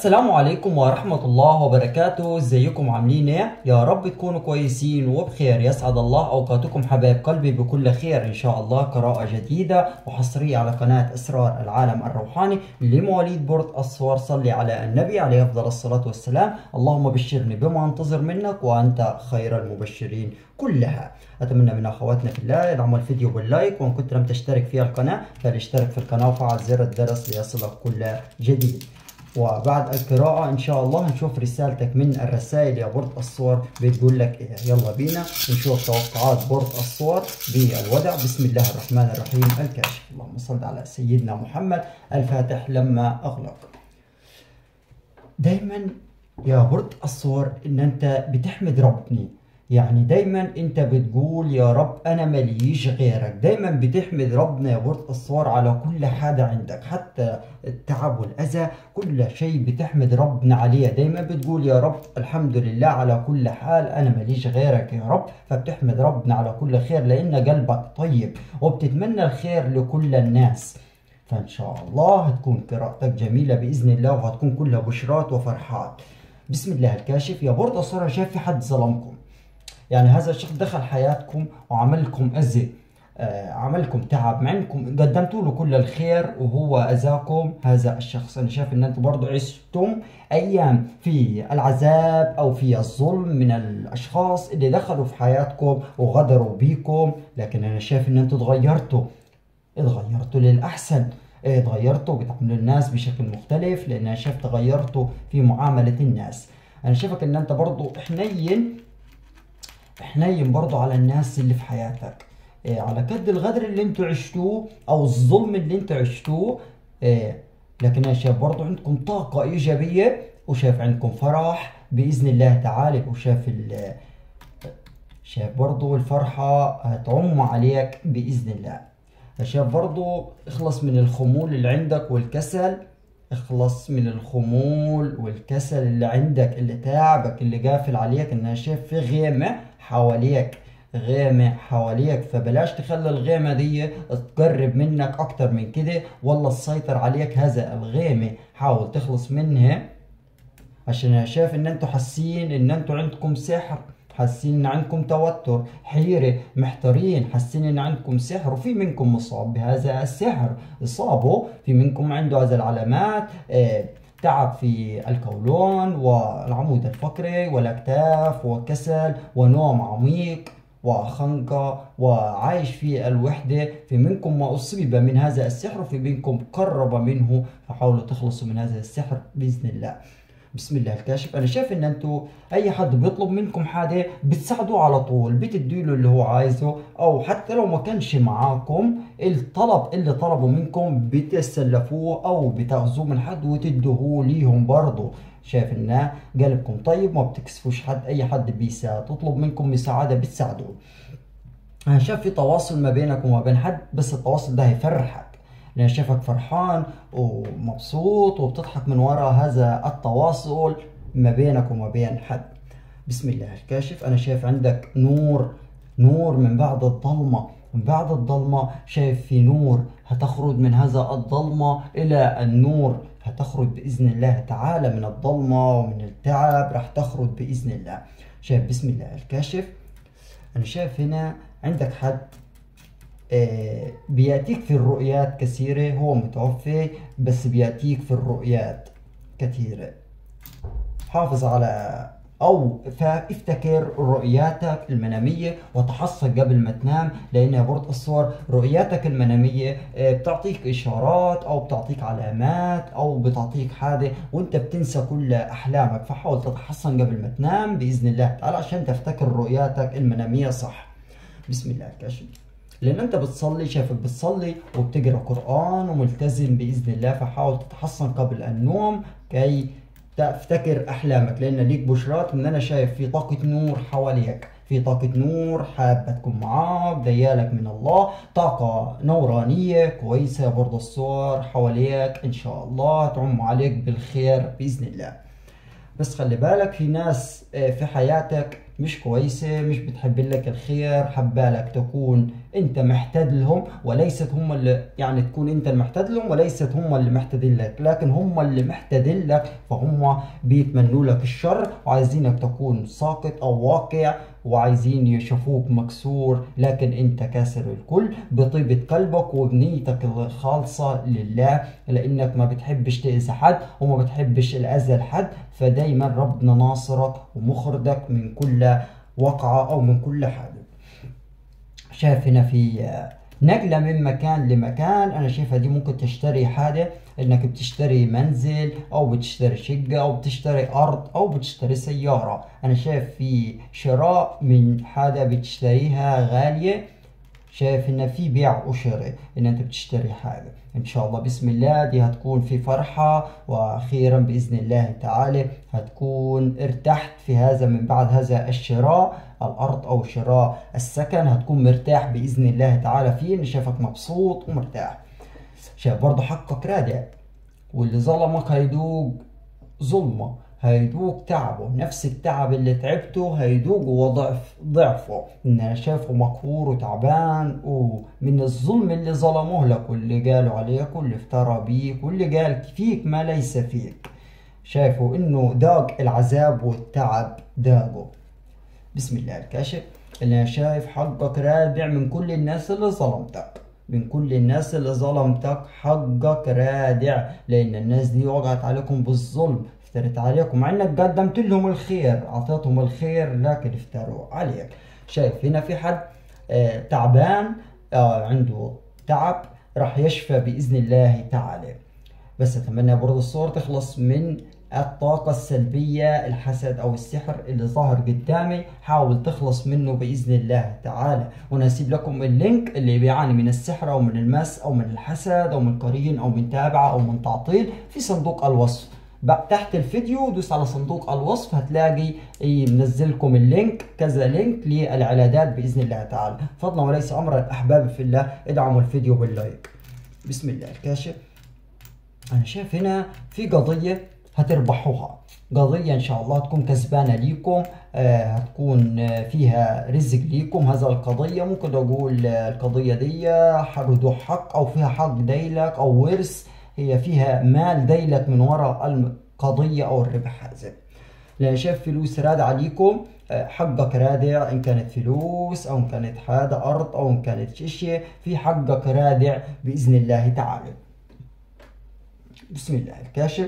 السلام عليكم ورحمة الله وبركاته ازيكم عاملين ايه يا رب تكونوا كويسين وبخير يسعد الله اوقاتكم حبايب قلبي بكل خير ان شاء الله قراءة جديدة وحصرية على قناة اسرار العالم الروحاني لمواليد بورد الصور صلي على النبي عليه افضل الصلاة والسلام اللهم بشرني بما انتظر منك وانت خير المبشرين كلها اتمنى من اخواتنا في الله يدعموا الفيديو باللايك وان كنت لم تشترك في القناة فلاشترك في القناة وفعل زر الجرس ليصلك كل جديد وبعد القراءة إن شاء الله هنشوف رسالتك من الرسائل يا بورد الصور بتقول لك إيه يلا بينا نشوف توقعات بورد الصور بالودع بسم الله الرحمن الرحيم الكاشف اللهم صل على سيدنا محمد الفاتح لما أغلق دايما يا بورد الصور إن أنت بتحمد ربني يعني دايما انت بتقول يا رب انا ماليش غيرك دايما بتحمد ربنا يا بورد الصور على كل حاجة عندك حتى التعب والاذى كل شيء بتحمد ربنا عليه دايما بتقول يا رب الحمد لله على كل حال انا ماليش غيرك يا رب فبتحمد ربنا على كل خير لان قلبك طيب وبتتمنى الخير لكل الناس فان شاء الله هتكون قراءتك جميلة باذن الله وهتكون كلها بشرات وفرحات بسم الله الكاشف يا بورد الصور شايف في حد ظلمكم يعني هذا الشخص دخل حياتكم وعمل لكم أذى آه عملكم تعب مع انكم قدمتوا له كل الخير وهو اذاكم هذا الشخص انا شايف ان انتم برضه عشتم ايام في العذاب او في الظلم من الاشخاص اللي دخلوا في حياتكم وغدروا بيكم لكن انا شايف ان انتم تغيرتوا اتغيرتوا للاحسن اتغيرتوا بتعاملوا الناس بشكل مختلف لان انا شايف تغيرتوا في معامله الناس انا شايفك ان انت برضه حنين حنين برضو على الناس اللي في حياتك إيه على قد الغدر اللي انتوا عشتوه او الظلم اللي انتوا عشتوه إيه لكن انا شايف برضو عندكم طاقة ايجابية وشايف عندكم فرح باذن الله تعالى وشايف ال شايف برضو الفرحة هتعم عليك باذن الله شايف برضو اخلص من الخمول اللي عندك والكسل اخلص من الخمول والكسل اللي عندك اللي تعبك اللي قافل عليك ان انا شايف في غيمة حواليك غيمة حواليك فبلاش تخلي الغيمة دي تقرب منك اكتر من كده ولا تسيطر عليك هذا الغيمة حاول تخلص منها عشان انا شايف ان انتوا حاسين ان انتوا عندكم سحر حاسين ان عندكم توتر حيرة محتارين حاسين ان عندكم سحر وفي منكم مصاب بهذا السحر اصابه في منكم عنده هذا العلامات اه تعب في القولون والعمود الفقري والاكتاف وكسل ونوم عميق وخنقة وعايش في الوحدة في منكم ما أصيب من هذا السحر وفي منكم قرب منه فحاولوا تخلصوا من هذا السحر بإذن الله بسم الله الكاشف انا شايف ان انتوا اي حد بيطلب منكم حاجه بتساعدوه على طول بتدوا اللي هو عايزه او حتى لو ما كانش معاكم الطلب اللي طلبوا منكم بتسلفوه او بتاخذوه من حد وتدوه ليهم برضه شايف ان قلبكم طيب ما بتكسفوش حد اي حد بيساعد تطلب منكم مساعده بتساعدوه انا شايف في تواصل ما بينك وما بين حد بس التواصل ده هيفرحك لأن شايفك فرحان ومبسوط وبتضحك من وراء هذا التواصل ما بينك وما بين حد بسم الله الكاشف أنا شايف عندك نور نور من بعد الظلمة من بعد الظلمة شايف في نور هتخرج من هذا الظلمة إلى النور هتخرج بإذن الله تعالى من الظلمة ومن التعب راح تخرج بإذن الله شايف بسم الله الكاشف أنا شايف هنا عندك حد بيأتيك في الرؤيات كثيرة هو متوفي بس بيأتيك في الرؤيات كثيرة حافظ على أو فافتكر رؤياتك المنامية وتحصل قبل ما تنام لأنها برضه الصور رؤياتك المنامية بتعطيك إشارات أو بتعطيك علامات أو بتعطيك حاجة وأنت بتنسى كل أحلامك فحاول تتحصن قبل ما تنام بإذن الله تعالى عشان تفتكر رؤياتك المنامية صح بسم الله الكاشف لان انت بتصلي شايفك بتصلي وبتقرا قران وملتزم باذن الله فحاول تتحصن قبل النوم كي تفتكر احلامك لان ليك بشرات ان انا شايف في طاقه نور حواليك في طاقة نور حابة تكون معاك ديالك من الله طاقة نورانية كويسة برضه الصور حواليك إن شاء الله تعم عليك بالخير بإذن الله بس خلي بالك في ناس في حياتك مش كويسة مش بتحب لك الخير حبالك تكون انت محتاج لهم وليست هم اللي يعني تكون انت المحتاج لهم وليست هم اللي محتاجين لك لكن هم اللي محتاجين لك فهم بيتمنوا لك الشر وعايزينك تكون ساقط او واقع وعايزين يشوفوك مكسور لكن انت كاسر الكل بطيبة قلبك وبنيتك الخالصة لله لانك ما بتحبش تأذي حد وما بتحبش الاذى لحد فدايما ربنا ناصرك ومخرجك من كل وقعة او من كل حادث شايف هنا في نقلة من مكان لمكان أنا شايفها دي ممكن تشتري حاجة إنك بتشتري منزل أو بتشتري شقة أو بتشتري أرض أو بتشتري سيارة أنا شايف في شراء من حاجة بتشتريها غالية شايف ان في بيع وشراء ان انت بتشتري حاجة ان شاء الله بسم الله دي هتكون في فرحة واخيرا باذن الله تعالى هتكون ارتحت في هذا من بعد هذا الشراء الارض او شراء السكن هتكون مرتاح باذن الله تعالى فيه انا شايفك مبسوط ومرتاح شايف برضه حقك رادع واللي ظلمك هيدوق ظلمه هيدوق تعبه نفس التعب اللي تعبته هيدوق وضعف ضعفه ان انا شايفه مقهور وتعبان ومن الظلم اللي ظلموه لك واللي قالوا عليك واللي افترى بيك واللي قال فيك ما ليس فيك شايفه انه داق العذاب والتعب داقه بسم الله الكاشف اللي انا شايف حقك رادع من كل الناس اللي ظلمتك من كل الناس اللي ظلمتك حقك رادع لان الناس دي وقعت عليكم بالظلم افترت عليكم مع انك قدمت لهم الخير اعطيتهم الخير لكن افتروا عليك شايف هنا في حد آه تعبان آه عنده تعب راح يشفى باذن الله تعالى بس اتمنى برضه الصور تخلص من الطاقة السلبية الحسد أو السحر اللي ظهر قدامي حاول تخلص منه بإذن الله تعالى وأنا أسيب لكم اللينك اللي بيعاني من السحر أو من المس أو من الحسد أو من قرين أو من تابعة أو من تعطيل في صندوق الوصف تحت الفيديو دوس على صندوق الوصف هتلاقي منزلكم اللينك كذا لينك للعلاجات باذن الله تعالى فضلا وليس امرا احبابي في الله ادعموا الفيديو باللايك بسم الله الكاشف انا شايف هنا في قضيه هتربحوها قضية إن شاء الله تكون كسبانة ليكم آه هتكون آه فيها رزق ليكم هذا القضية ممكن أقول آه القضية دي ردوح حق أو فيها حق ديلك أو ورث هي فيها مال ديلك من وراء القضية أو الربح هذا لأن شايف فلوس راد عليكم حقك رادع إن كانت فلوس أو إن كانت حاجة أرض أو إن كانت أشياء في حقك رادع بإذن الله تعالى بسم الله الكاشف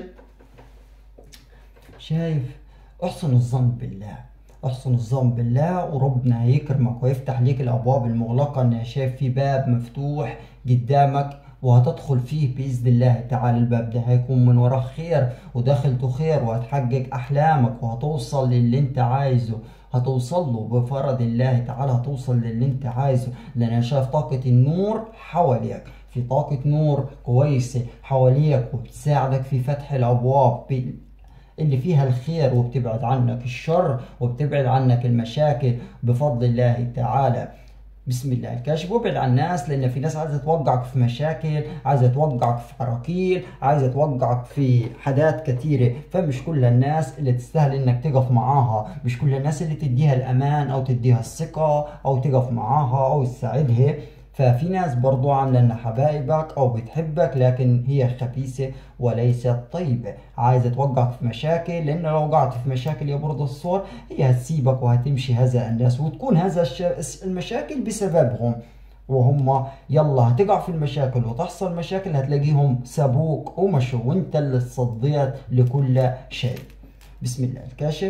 شايف احسن الظن بالله احسن الظن بالله وربنا هيكرمك ويفتح ليك الابواب المغلقه انا شايف في باب مفتوح قدامك وهتدخل فيه بإذن الله تعالى الباب ده هيكون من وراه خير ودخلته خير وهتحقق أحلامك وهتوصل للي أنت عايزه هتوصل له بفرض الله تعالى هتوصل للي أنت عايزه لأن أنا شايف طاقة النور حواليك في طاقة نور كويسة حواليك وبتساعدك في فتح الأبواب اللي فيها الخير وبتبعد عنك الشر وبتبعد عنك المشاكل بفضل الله تعالى بسم الله الكاشف وابعد عن الناس لان في ناس عايزه توقعك في مشاكل عايزه توقعك في عراكيل عايزه توقعك في حاجات كثيره فمش كل الناس اللي تستاهل انك تقف معاها مش كل الناس اللي تديها الامان او تديها الثقه او تقف معاها او تساعدها ففي ناس برضو عاملة انها حبايبك او بتحبك لكن هي خبيثة وليست طيبة عايزة توقعك في مشاكل لان لو وقعت في مشاكل يا برضو الصور هي هتسيبك وهتمشي هذا الناس وتكون هذا المشاكل بسببهم وهم يلا هتقع في المشاكل وتحصل مشاكل هتلاقيهم سابوك ومشوا وانت اللي تصديت لكل شيء بسم الله الكاشف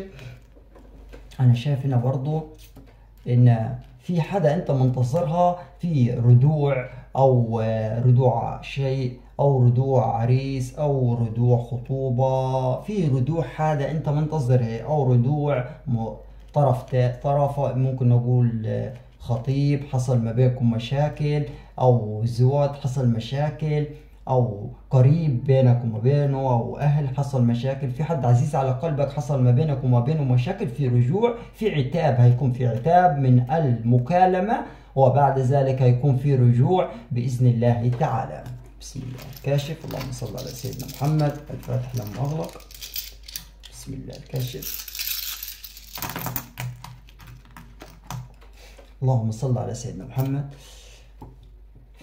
انا شايف هنا برضو ان في حدا انت منتظرها في ردوع او ردوع شيء او ردوع عريس او ردوع خطوبة في ردوع حدا انت منتظرها او ردوع طرف طرف ممكن نقول خطيب حصل ما بينكم مشاكل او زواج حصل مشاكل او قريب بينك وما بينه او اهل حصل مشاكل في حد عزيز على قلبك حصل ما بينك وما بينه مشاكل في رجوع في عتاب هيكون في عتاب من المكالمة وبعد ذلك هيكون في رجوع بإذن الله تعالى بسم الله الكاشف اللهم صل على سيدنا محمد الفاتح لما أغلق بسم الله الكاشف اللهم صل على سيدنا محمد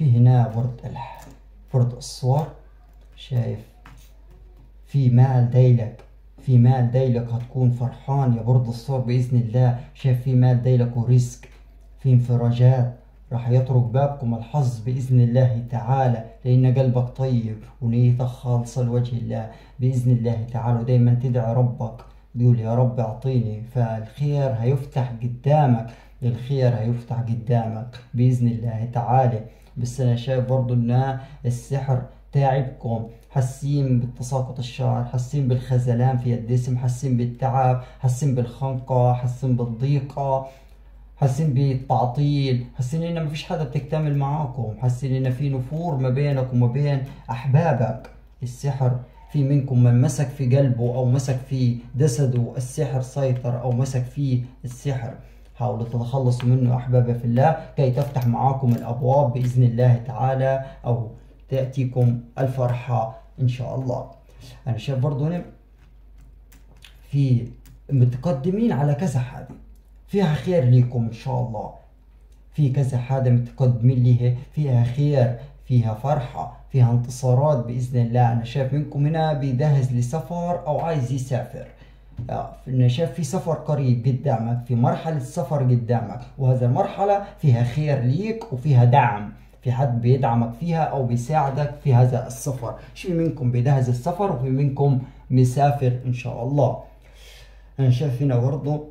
في هنا برد الح برد الصور شايف في مال دايلك في مال دايلك هتكون فرحان يا برد الصور بإذن الله شايف في مال دايلك ورزق في انفراجات راح يطرق بابكم الحظ بإذن الله تعالى لأن قلبك طيب ونيتك خالصة لوجه الله بإذن الله تعالى ودايما تدعي ربك تقول يا رب اعطيني فالخير هيفتح قدامك الخير هيفتح قدامك بإذن الله تعالى بس أنا شايف برضو إن السحر تعبكم حاسين بالتساقط الشعر حاسين بالخزلان في الجسم حاسين بالتعب حاسين بالخنقة حاسين بالضيقة حاسين بالتعطيل حاسين ان مفيش حدا بتكتمل معاكم حاسين ان في نفور ما بينك وما بين احبابك السحر في منكم من مسك في قلبه او مسك في جسده السحر سيطر او مسك فيه السحر حاولوا تتخلصوا منه احبابي في الله كي تفتح معاكم الابواب باذن الله تعالى او تاتيكم الفرحه ان شاء الله انا شايف برضه هنا في متقدمين على كذا حاجه فيها خير ليكم ان شاء الله في كذا حاجه متقدمين ليه فيها خير فيها فرحة فيها انتصارات بإذن الله أنا شايف منكم هنا بيجهز لسفر أو عايز يسافر أنا شايف في سفر قريب قدامك في مرحلة سفر قدامك وهذا المرحلة فيها خير ليك وفيها دعم في حد بيدعمك فيها أو بيساعدك في هذا السفر في منكم بيجهز السفر وفي منكم مسافر إن شاء الله أنا شايف هنا برضه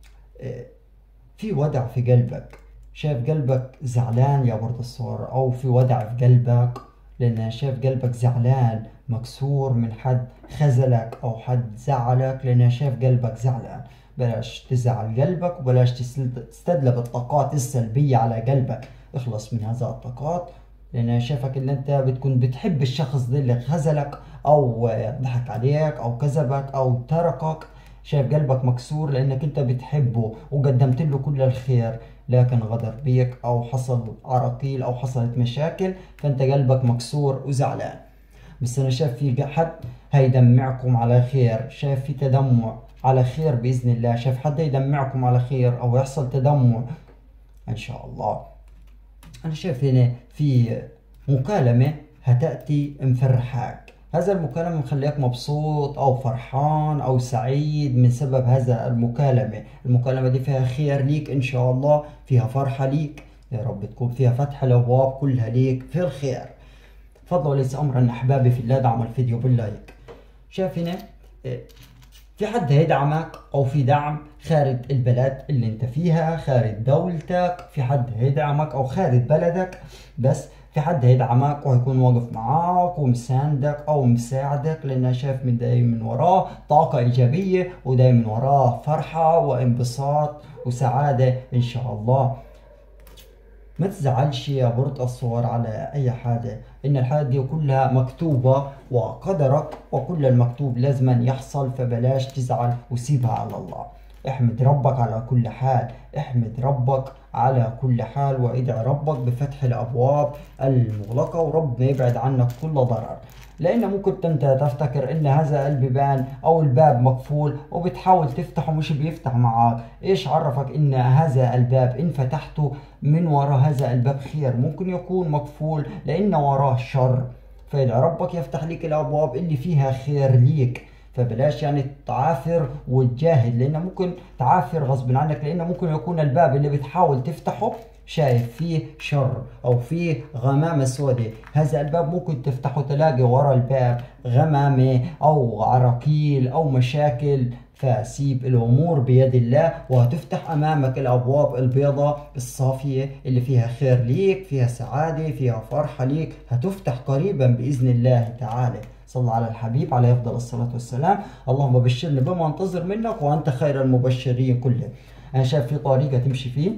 في ودع في قلبك شايف قلبك زعلان يا برد الصور او في ودع في قلبك لان انا شايف قلبك زعلان مكسور من حد خذلك او حد زعلك لان انا شايف قلبك زعلان بلاش تزعل قلبك وبلاش تستدلب الطاقات السلبية على قلبك اخلص من هذا الطاقات لان انا شايفك ان انت بتكون بتحب الشخص ده اللي خذلك او ضحك عليك او كذبك او تركك شايف قلبك مكسور لانك انت بتحبه وقدمت له كل الخير لكن غدر بيك او حصل عراقيل او حصلت مشاكل فانت قلبك مكسور وزعلان بس انا شايف في حد هيدمعكم على خير شايف في تدمع على خير باذن الله شايف حد يدمعكم على خير او يحصل تدمع ان شاء الله انا شايف هنا في مكالمة هتأتي مفرحاك هذا المكالمة مخليك مبسوط أو فرحان أو سعيد من سبب هذا المكالمة المكالمة دي فيها خير ليك إن شاء الله فيها فرحة ليك يا رب تكون فيها فتح الأبواب كلها ليك في الخير فضل وليس أمرا أحبابي في الله دعم الفيديو باللايك شايف هنا في حد هيدعمك او في دعم خارج البلد اللي انت فيها خارج دولتك في حد هيدعمك او خارج بلدك بس في حد هيدعمك وهيكون واقف معاك ومساندك او مساعدك لان شايف من دايما من وراه طاقة ايجابية ودايما وراه فرحة وانبساط وسعادة ان شاء الله ما تزعلش يا برد الصور على اي حاجة ان الحاجة دي كلها مكتوبة وقدرك وكل المكتوب لازم يحصل فبلاش تزعل وسيبها على الله احمد ربك على كل حال احمد ربك على كل حال وادعي ربك بفتح الابواب المغلقة وربنا يبعد عنك كل ضرر لان ممكن انت تفتكر ان هذا البيبان او الباب مقفول وبتحاول تفتحه مش بيفتح معاك ايش عرفك ان هذا الباب ان فتحته من وراء هذا الباب خير ممكن يكون مقفول لان وراه شر فادعي ربك يفتح لك الابواب اللي فيها خير ليك فبلاش يعني تعافر وتجاهد لانه ممكن تعافر غصب عنك لانه ممكن يكون الباب اللي بتحاول تفتحه شايف فيه شر او فيه غمامة سوداء هذا الباب ممكن تفتحه تلاقي ورا الباب غمامة او عراقيل او مشاكل فسيب الامور بيد الله وهتفتح امامك الابواب البيضاء الصافية اللي فيها خير ليك فيها سعادة فيها فرحة ليك هتفتح قريبا باذن الله تعالى صلى على الحبيب عليه افضل الصلاة والسلام اللهم بشرني بما انتظر منك وانت خير المبشرين كلهم انا شايف في طريقة تمشي فيه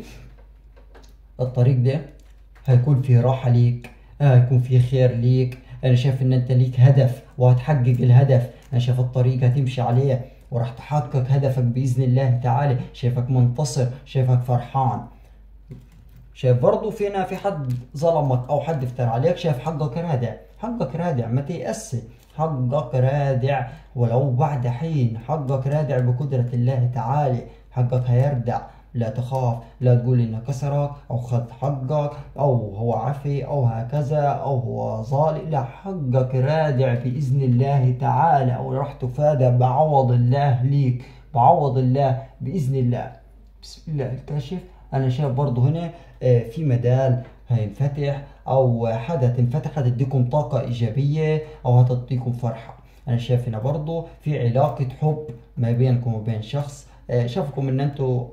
الطريق ده هيكون فيه راحة ليك هيكون فيه خير ليك انا شايف ان انت ليك هدف وهتحقق الهدف انا شايف الطريق هتمشي عليه وراح تحقق هدفك باذن الله تعالى شايفك منتصر شايفك فرحان شايف برضه فينا في حد ظلمك او حد افترى عليك شايف حقك رادع حقك رادع ما تيأس حقك رادع ولو بعد حين حقك رادع بقدرة الله تعالى حقك هيردع لا تخاف لا تقول انه كسرك او خذ حقك او هو عفي او هكذا او هو ظالم لا حقك رادع باذن الله تعالى او راح تفادى بعوض الله ليك بعوض الله باذن الله بسم الله الكاشف انا شايف برضه هنا آه، في مدال هينفتح او حدا تنفتح هتديكم طاقة ايجابية او هتعطيكم فرحة انا شايف هنا برضه في علاقة حب ما بينكم وبين شخص آه، شافكم ان انتوا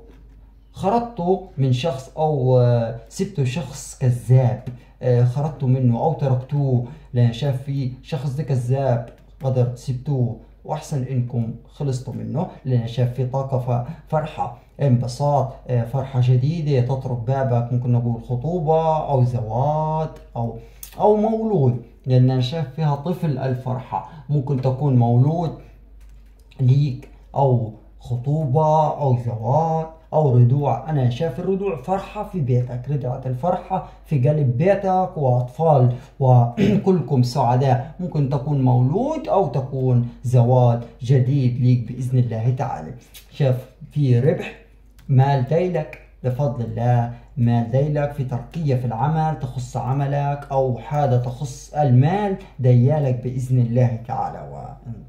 خرجتوا من شخص او آه، سبتوا شخص كذاب آه، خرجتوا منه او تركتوه لان شاف في شخص ده كذاب قدر سبتوه واحسن انكم خلصتوا منه لان شاف في طاقه ف- فرحه انبساط آه، فرحه جديده تطرق بابك ممكن نقول خطوبه او زواج او او مولود لان أنا شايف فيها طفل الفرحه ممكن تكون مولود ليك او خطوبة او زواج او رجوع انا شايف الرجوع فرحة في بيتك رجعت الفرحة في قلب بيتك واطفال وكلكم سعداء ممكن تكون مولود او تكون زواج جديد ليك باذن الله تعالى شاف في ربح مال ديلك بفضل الله مال ديلك في ترقية في العمل تخص عملك أو حاجة تخص المال ديالك بإذن الله تعالى و...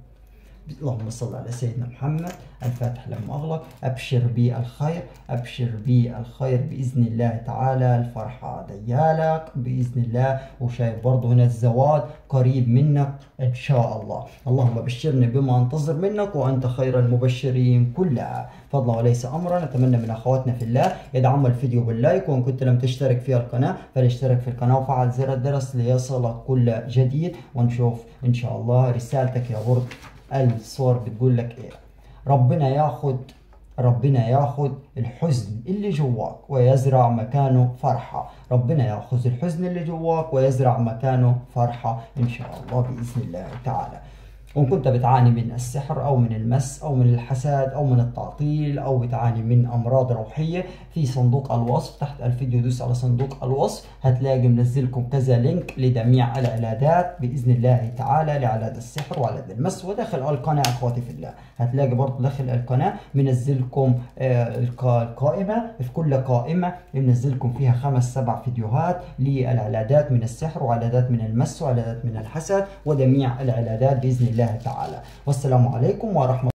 اللهم صل على سيدنا محمد الفاتح لما أغلق أبشر بالخير أبشر بالخير بإذن الله تعالى الفرحة ديالك بإذن الله وشايف برضه هنا الزواج قريب منك إن شاء الله اللهم بشرني بما أنتظر منك وأنت خير المبشرين كلها فضلا وليس أمرا نتمنى من أخواتنا في الله يدعموا الفيديو باللايك وإن كنت لم تشترك في القناة فلاشترك في القناة وفعل زر الجرس ليصلك كل جديد ونشوف إن شاء الله رسالتك يا برد الصور بتقول لك ايه ربنا ياخد ربنا ياخد الحزن اللي جواك ويزرع مكانه فرحة ربنا ياخذ الحزن اللي جواك ويزرع مكانه فرحة ان شاء الله بإذن الله تعالى وإن كنت بتعاني من السحر أو من المس أو من الحسد أو من التعطيل أو بتعاني من أمراض روحية في صندوق الوصف تحت الفيديو دوس على صندوق الوصف هتلاقي منزلكم كذا لينك لجميع العلاجات بإذن الله تعالى لعلاج السحر وعلاج المس وداخل القناة أخواتي في الله هتلاقي برضه داخل القناة منزلكم آه، الق- القائمة في كل قائمة منزلكم فيها خمس سبع فيديوهات للعلاجات من السحر وعلاجات من المس وعلاجات من الحسد وجميع العلاجات بإذن الله تعالى والسلام عليكم ورحمة